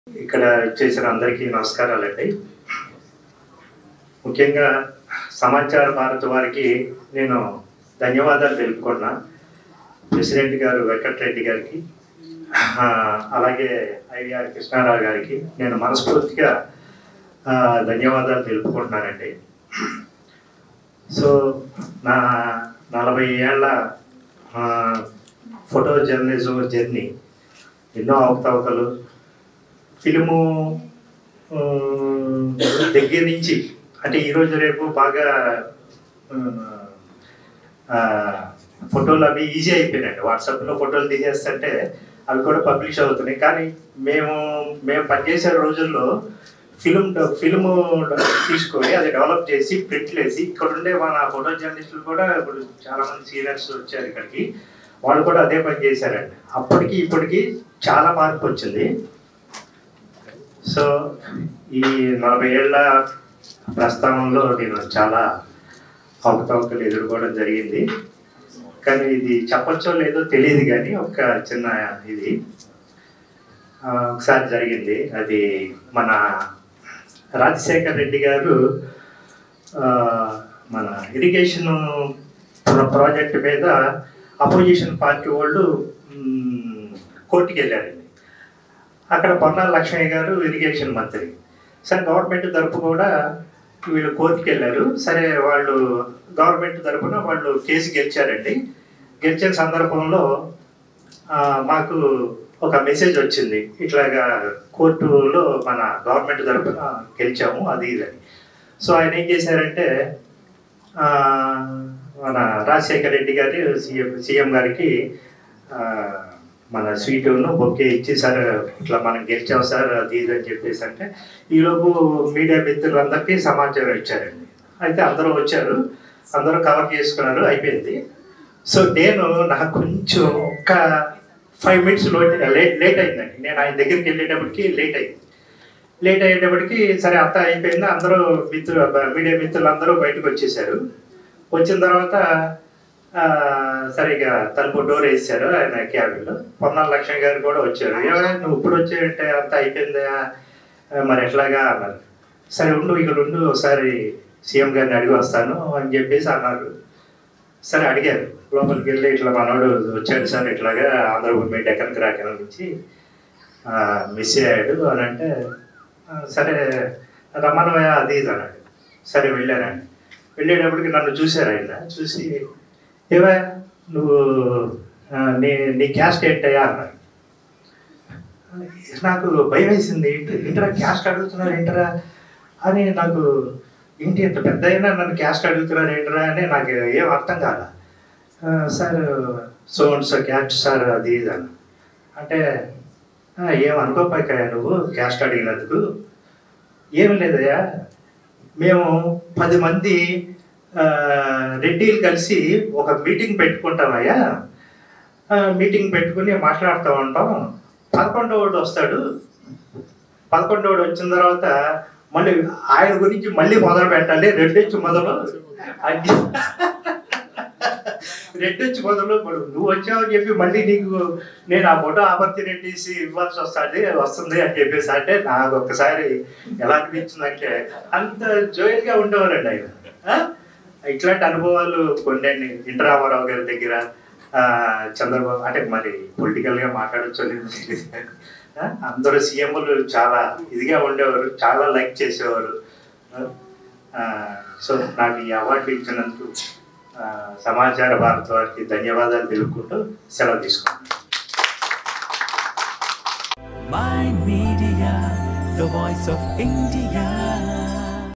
ఇక్కడ చేసిన అందరికీ నమస్కారాలండి ముఖ్యంగా సమాచార భారత్ వారికి నేను ధన్యవాదాలు తెలుపుకున్నా ప్రెసిడెంట్ గారు వెంకటరెడ్డి గారికి ఆ, అలాగే ఐవిఆర్ కృష్ణారావు గారికి నేను మనస్ఫూర్తిగా ఆ, ధన్యవాదాలు తెలుపుకుంటున్నానండి సో నా నలభై ఏళ్ళ ఆ, ఫోటో జర్నలిజం జర్నీ ఎన్నో అవకతవకలు ఫిలిము ఆ, దగ్గర నుంచి అంటే ఈరోజు రేపు బాగా ఆ, ఫోటోలు అవి ఈజీ అయిపోయినాయండి వాట్సాప్లో ఫోటోలు తీసేస్తుంటే అవి కూడా పబ్లిష్ అవుతున్నాయి కానీ మేము మేము పనిచేసే రోజుల్లో ఫిలిం ఫిలిం తీసుకొని అది డెవలప్ చేసి ప్రింట్లు వేసి ఇక్కడ ఉండే మన ఫోటో జర్నలిస్టులు కూడా ఇప్పుడు చాలా మంది సీనియర్స్ వచ్చారు ఇక్కడికి వాళ్ళు కూడా అదే పని చేశారండి అప్పటికి ఇప్పటికి చాలా మార్పు వచ్చింది సో ఈ నలభై ఏళ్ళ ప్రస్థానంలో నేను చాలా అవకతవకలు ఎదుర్కోవడం జరిగింది కానీ ఇది చెప్పచ్చో లేదో తెలియదు కానీ ఒక చిన్న ఇది ఆ, ఒకసారి జరిగింది అది మన రాజశేఖర్ రెడ్డి గారు ఆ, మన ఇరిగేషన్ ప్రాజెక్ట్ మీద అపోజిషన్ పార్టీ వాళ్ళు మ్, కోర్టుకి వెళ్ళారండి అక్కడ పొన్నాల లక్ష్మయ్య గారు ఇరిగేషన్ మంత్రి సరే గవర్నమెంట్ తరపు కూడా వీళ్ళు కోర్టుకి వెళ్ళారు సరే వాళ్ళు గవర్నమెంట్ తరపున వాళ్ళు కేసు గెలిచారండి గెలిచిన సందర్భంలో ఆ, మాకు ఒక మెసేజ్ వచ్చింది ఇట్లాగా కోర్టులో మన గవర్నమెంట్ తరపున గెలిచాము అది ఇది అని సో ఆయన ఏం చేశారంటే ఆ, మన రాజశేఖర రెడ్డి గారి సీఎం సీఎం గారికి ఆ, మన స్వీటును బొక్కే ఇచ్చి సార్ ఇట్లా మనం గెలిచాం సార్ అది ఇది అని చెప్పేసి అంటే ఈలోపు మీడియా మిత్రులందరికీ సమాచారం ఇచ్చారండి అయితే అందరూ వచ్చారు అందరూ కవర్ చేసుకున్నారు అయిపోయింది సో నేను నాకు కొంచెం ఒక్క ఫైవ్ మినిట్స్ లేట్ లేట్ అయిందండి నేను ఆయన దగ్గరికి వెళ్ళేటప్పటికి లేట్ అయింది లేట్ అయ్యేటప్పటికి సరే అంతా అయిపోయింది అందరూ మిత్రులు మీడియా మిత్రులు అందరూ బయటకు వచ్చేసారు వచ్చిన తర్వాత ఆ, సరిగా తలుపు డోర్ వేసారు ఆయన క్యాబిన్లో పొన్నాల లక్ష్మణ్ గారు కూడా వచ్చారు "ఏమయ్య, నువ్వు ఇప్పుడు వచ్చాయంటే అంతా అయిపోయిందా ఆ, మరి ఎట్లాగా అన్నారు సరే ఉండు ఇక్కడ ఉండు ఒకసారి సీఎం గారిని అడిగి వస్తాను అని చెప్పేసి అన్నారు సరే అడిగారు లోపలికి వెళ్ళి ఇట్లా మనోడు వచ్చాడు సార్ ఇట్లాగా ఆంధ్రభూమి డెక్కన్ క్రాకెన్ నుంచి ఆ, మిస్ అయ్యాడు అని అంటే "ఆ, సరే రమ్మనవయ్య అది ఇది అన్నాడు సరే వెళ్ళానండి వెళ్ళేటప్పటికి నన్ను చూశారు ఆయన చూసి ఏవా నువ్వు ఆ, నీ నీ క్యాస్ట్ ఏంటయ్యా అన్నాడు నాకు భయం వేసింది ఏంటి ఏంటరా క్యాస్ట్ అడుగుతున్నారు ఏంటరా అని నాకు ఏంటి ఇంత పెద్ద అయినా నన్ను క్యాస్ట్ అడుగుతున్నారు ఏంటరా అని నాకు ఏం అర్థం కాల "ఆ, sir so and so caste sir అది ఇది అన్న అంటే "ఆ, ఏం అనుకోపాక నువ్వు క్యాస్ట్ అడిగినందుకు ఏం లేదయ్యా మేము పది మంది ఆ, రెడ్డిలు కలిసి ఒక మీటింగ్ పెట్టుకుంటామయ్యా ఆ, మీటింగ్ పెట్టుకుని మాట్లాడుతూ ఉంటాం పదకొండవడు వస్తాడు పదకొండవడు వచ్చిన తర్వాత మళ్ళీ ఆయన గురించి మళ్ళీ మొదలు పెట్టాలి రెడ్డొచ్చి మొదలు అది రెడ్డొచ్చి మొదలు ఇప్పుడు నువ్వు వచ్చావని చెప్పి మళ్ళీ నీకు నేను ఆ ఫోటో ఆపర్చునిటీస్ ఇవ్వాల్సి వస్తుంది వస్తుంది అని చెప్పేసి అంటే నాకు ఒక్కసారి ఎలా అనిపించిందంటే అంత జోయల్గా ఉండేవారండి ఆయన ఆ? ఇట్లాంటి అనుభవాలు కొన్ని ఎన్టీ రామారావు గారి దగ్గర ఆ, చంద్రబాబు అంటే మరి పొలిటికల్ గా మాట్లాడచ్చు లేదు తెలియదు. ఆ, అందరూ సీఎంలు చాలా ఇదిగా ఉండేవారు చాలా లైక్ చేసేవారు ఆ, సో నాకు ఈ అవార్డు ఇచ్చినందుకు ఆ, సమాచార భారత్ వారికి ధన్యవాదాలు తెలుపుకుంటూ సెలవు తీసుకుంటాను Mind Media, the voice of India.